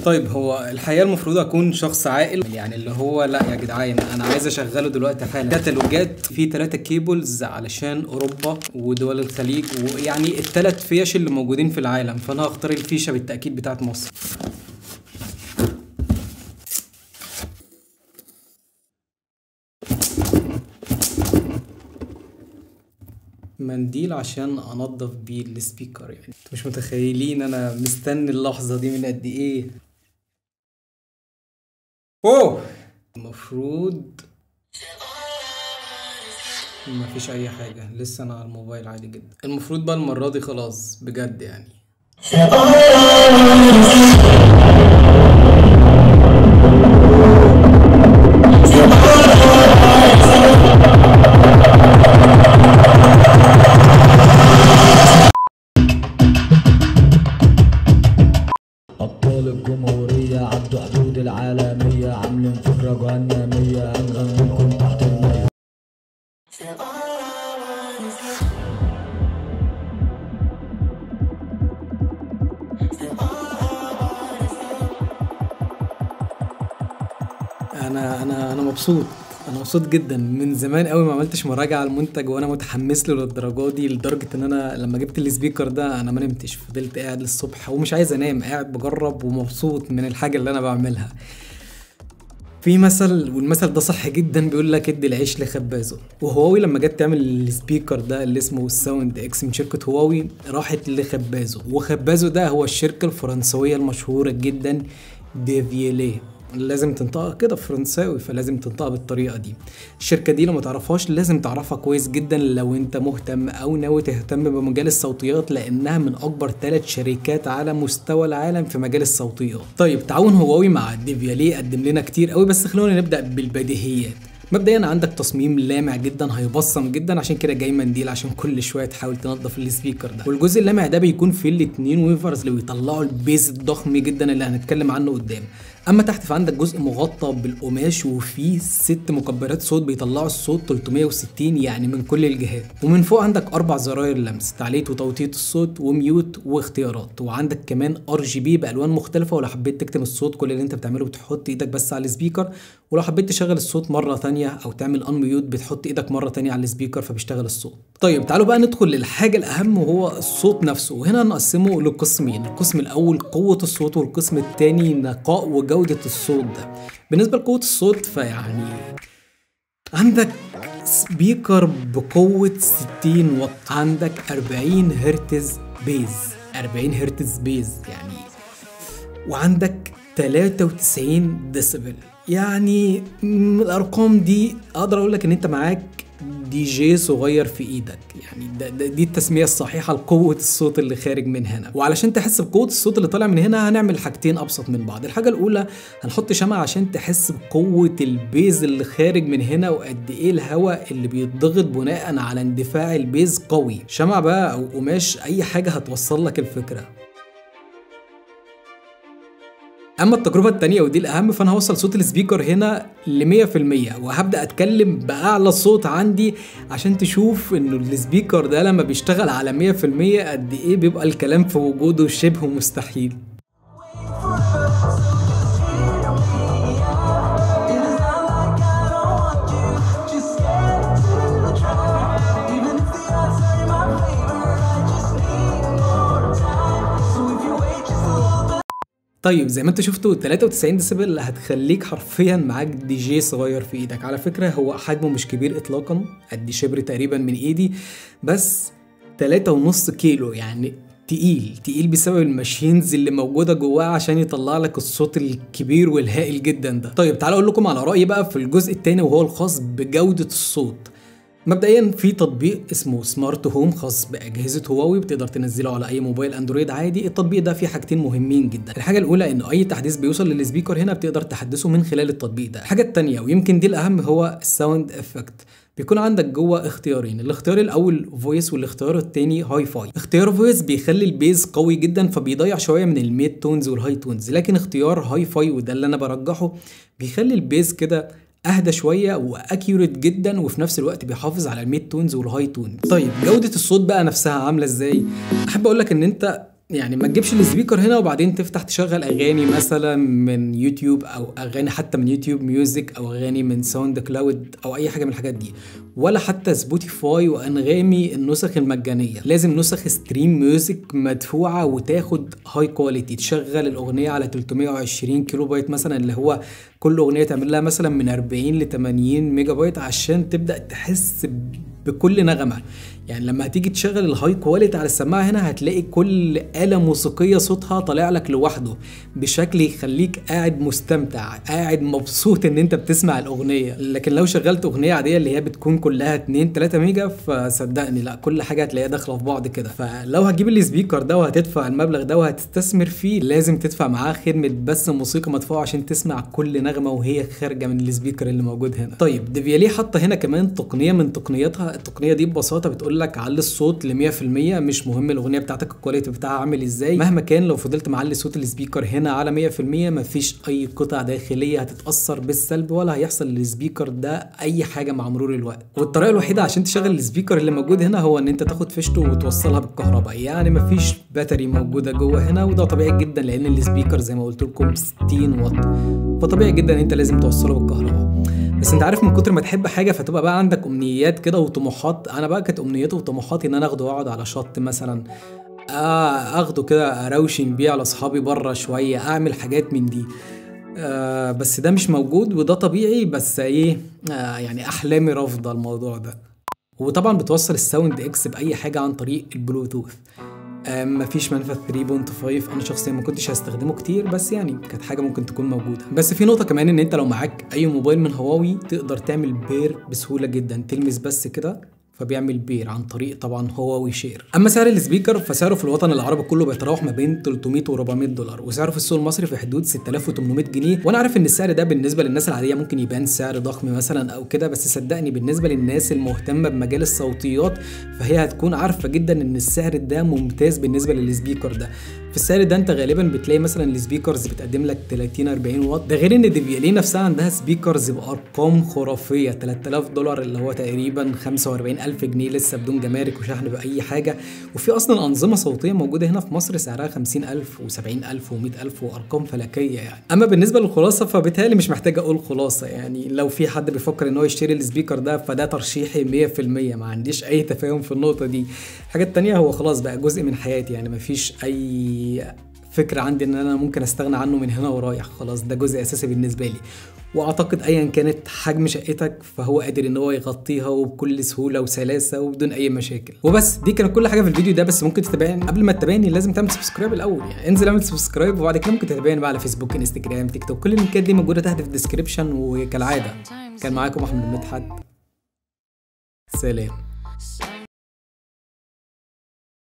طيب هو الحقيقه المفروض اكون شخص عاقل يعني اللي هو لا يا جدعان انا عايز اشغله دلوقتي حالا كتالوجات في ثلاثة كيبلز علشان اوروبا ودول الخليج ويعني الثلاث فيش اللي موجودين في العالم فانا هختار الفيشه بالتاكيد بتاعت مصر منديل عشان انضف بيه السبيكر يعني انتوا مش متخيلين انا مستني اللحظه دي من قد ايه اوه المفروض مفيش اي حاجه لسه انا على الموبايل عادي جدا المفروض بقى المره دي خلاص بجد يعني أبطال الجمهورية عدوا حدود العالمية عاملين فكرة جهنمية هنغنيكم تحت المية انا انا انا مبسوط انا مبسوط جدا من زمان قوي ما عملتش مراجعه على المنتج وانا متحمس له للدرجه دي لدرجه ان انا لما جبت السبيكر ده انا ما نمتش فضلت قاعد للصبح ومش عايز انام قاعد بجرب ومبسوط من الحاجه اللي انا بعملها في مثل والمثل ده صح جدا بيقول لك ادي العيش لخبازه وهواوي لما جت تعمل السبيكر ده اللي اسمه الساوند اكس من شركه هواوي راحت لخبازه وخبازه ده هو الشركه الفرنسويه المشهوره جدا ديفيليه لازم تنطقها كده فرنساوي فلازم تنطقها بالطريقه دي الشركه دي لو ما تعرفهاش لازم تعرفها كويس جدا لو انت مهتم او ناوي تهتم بمجال الصوتيات لانها من اكبر ثلاث شركات على مستوى العالم في مجال الصوتيات طيب تعاون هواوي مع ديفياليه قدم لنا كتير قوي بس خلونا نبدا بالبديهيات مبدئيا عندك تصميم لامع جدا هيبصم جدا عشان كده جاي منديل عشان كل شويه تحاول تنظف السبيكر ده والجزء اللامع ده بيكون فيه الاتنين ويفرز اللي بيطلعوا البيز الضخم جدا اللي هنتكلم عنه قدام اما تحت فعندك جزء مغطى بالقماش وفيه ست مكبرات صوت بيطلعوا الصوت 360 يعني من كل الجهات ومن فوق عندك اربع زراير لمس تعليق وتوطيط الصوت وميوت واختيارات وعندك كمان ار جي بي بالوان مختلفه ولو حبيت تكتم الصوت كل اللي انت بتعمله بتحط ايدك بس على السبيكر ولو حبيت تشغل الصوت مره ثانيه او تعمل ان ميوت بتحط ايدك مره ثانيه على السبيكر فبيشتغل الصوت طيب تعالوا بقى ندخل للحاجه الاهم وهو الصوت نفسه وهنا نقسمه لقسمين القسم الاول قوه الصوت والقسم الثاني نقاء وجوده الصوت ده بالنسبه لقوه الصوت فيعني عندك سبيكر بقوة 60 واط عندك 40 هرتز بيز 40 هرتز بيز يعني وعندك 93 ديسبل يعني من الارقام دي اقدر اقول لك ان انت معاك دي جي صغير في ايدك يعني ده ده دي التسميه الصحيحه لقوه الصوت اللي خارج من هنا وعلشان تحس بقوه الصوت اللي طالع من هنا هنعمل حاجتين ابسط من بعض الحاجه الاولى هنحط شمعة عشان تحس بقوه البيز اللي خارج من هنا وقد ايه الهواء اللي بيتضغط بناء على اندفاع البيز قوي شمعة بقى او قماش اي حاجه هتوصل لك الفكره اما التجربه التانية ودي الاهم فانا هوصل صوت السبيكر هنا ل 100% وهبدا اتكلم باعلى صوت عندي عشان تشوف انه السبيكر ده لما بيشتغل على 100% قد ايه بيبقى الكلام في وجوده شبه مستحيل طيب زي ما انتوا شفتوا 93 ديسيبل هتخليك حرفيا معاك دي جي صغير في ايدك على فكره هو حجمه مش كبير اطلاقا قد شبر تقريبا من ايدي بس 3.5 كيلو يعني تقيل تقيل بسبب الماشينز اللي موجوده جواه عشان يطلع لك الصوت الكبير والهائل جدا ده طيب تعالوا اقول لكم على رايي بقى في الجزء الثاني وهو الخاص بجوده الصوت مبدئيا في تطبيق اسمه سمارت هوم خاص باجهزه هواوي بتقدر تنزله على اي موبايل اندرويد عادي التطبيق ده فيه حاجتين مهمين جدا الحاجه الاولى ان اي تحديث بيوصل للسبيكر هنا بتقدر تحدثه من خلال التطبيق ده الحاجه الثانيه ويمكن دي الاهم هو الساوند افكت بيكون عندك جوه اختيارين الاختيار الاول فويس والاختيار الثاني هاي فاي اختيار فويس بيخلي البيز قوي جدا فبيضيع شويه من الميد تونز والهاي تونز لكن اختيار هاي فاي وده اللي انا برجحه بيخلي البيز كده اهدى شويه واكيوريت جدا وفي نفس الوقت بيحافظ على الميد تونز والهاي تونز طيب جوده الصوت بقى نفسها عامله ازاي احب اقول لك ان انت يعني ما تجيبش السبيكر هنا وبعدين تفتح تشغل اغاني مثلا من يوتيوب او اغاني حتى من يوتيوب ميوزك او اغاني من ساوند كلاود او اي حاجه من الحاجات دي ولا حتى سبوتيفاي وانغامي النسخ المجانيه لازم نسخ ستريم ميوزك مدفوعه وتاخد هاي كواليتي تشغل الاغنيه على 320 كيلو بايت مثلا اللي هو كل اغنيه تعمل لها مثلا من 40 ل 80 ميجا بايت عشان تبدا تحس بكل نغمه يعني لما هتيجي تشغل الهاي كواليتي على السماعه هنا هتلاقي كل آلة موسيقية صوتها طالع لك لوحده بشكل يخليك قاعد مستمتع قاعد مبسوط ان انت بتسمع الاغنية لكن لو شغلت اغنية عادية اللي هي بتكون كلها 2 3 ميجا فصدقني لا كل حاجة هتلاقيها داخلة في بعض كده فلو هتجيب السبيكر ده وهتدفع المبلغ ده وهتستثمر فيه لازم تدفع معاه خدمة بس موسيقى مدفوعة عشان تسمع كل نغمة وهي خارجة من السبيكر اللي موجود هنا طيب ديفيالي حاطة هنا كمان تقنية من تقنياتها التقنية دي ببساطة بتقول لك علي الصوت ل 100% مش مهم الاغنيه بتاعتك الكواليتي بتاعها عامل ازاي مهما كان لو فضلت معلي صوت السبيكر هنا على 100% مفيش اي قطع داخليه هتتاثر بالسلب ولا هيحصل للسبيكر ده اي حاجه مع مرور الوقت والطريقه الوحيده عشان تشغل السبيكر اللي موجود هنا هو ان انت تاخد فيشته وتوصلها بالكهرباء يعني مفيش باتري موجوده جوه هنا وده طبيعي جدا لان السبيكر زي ما قلت لكم 60 واط فطبيعي جدا ان انت لازم توصله بالكهرباء بس انت عارف من كتر ما تحب حاجه فتبقى بقى عندك امنيات كده وطموحات انا بقى كانت امنيتي وطموحاتي ان انا اخده واقعد على شط مثلا آه اخده كده اروشن بيه على اصحابي بره شويه اعمل حاجات من دي آه بس ده مش موجود وده طبيعي بس ايه آه يعني احلامي رافضه الموضوع ده وطبعا بتوصل الساوند اكس باي حاجه عن طريق البلوتوث مفيش منفذ 3.5 انا شخصيا ما كنتش هستخدمه كتير بس يعني كانت حاجه ممكن تكون موجوده بس في نقطه كمان ان انت لو معاك اي موبايل من هواوي تقدر تعمل بير بسهوله جدا تلمس بس كده فبيعمل بير عن طريق طبعا هواوي شير اما سعر السبيكر فسعره في الوطن العربي كله بيتراوح ما بين 300 و 400 دولار وسعره في السوق المصري في حدود 6800 جنيه وانا عارف ان السعر ده بالنسبه للناس العاديه ممكن يبان سعر ضخم مثلا او كده بس صدقني بالنسبه للناس المهتمه بمجال الصوتيات فهي هتكون عارفه جدا ان السعر ده ممتاز بالنسبه للسبيكر ده في السعر ده انت غالبا بتلاقي مثلا السبيكرز بتقدم لك 30 40 واط ده غير ان ديفيالي نفسها عندها سبيكرز بارقام خرافيه 3000 دولار اللي هو تقريبا 45000 جنيه لسه بدون جمارك وشحن باي حاجه وفي اصلا انظمه صوتيه موجوده هنا في مصر سعرها 50000 و70000 و100000 وارقام فلكيه يعني اما بالنسبه للخلاصه فبالتالي مش محتاج اقول خلاصه يعني لو في حد بيفكر ان هو يشتري السبيكر ده فده ترشيحي 100% ما عنديش اي تفاهم في النقطه دي الحاجه التانيه هو خلاص بقى جزء من حياتي يعني مفيش اي فكرة عندي ان انا ممكن استغنى عنه من هنا ورايح خلاص ده جزء اساسي بالنسبة لي واعتقد ايا كانت حجم شقتك فهو قادر ان هو يغطيها وبكل سهولة وسلاسة وبدون اي مشاكل وبس دي كانت كل حاجة في الفيديو ده بس ممكن تتابعني قبل ما تتابعني لازم تعمل سبسكرايب الاول يعني انزل اعمل سبسكرايب وبعد كده ممكن تتابعني بقى على فيسبوك انستجرام تيك توك كل اللينكات دي موجودة تحت في الديسكربشن وكالعادة كان معاكم احمد مدحت سلام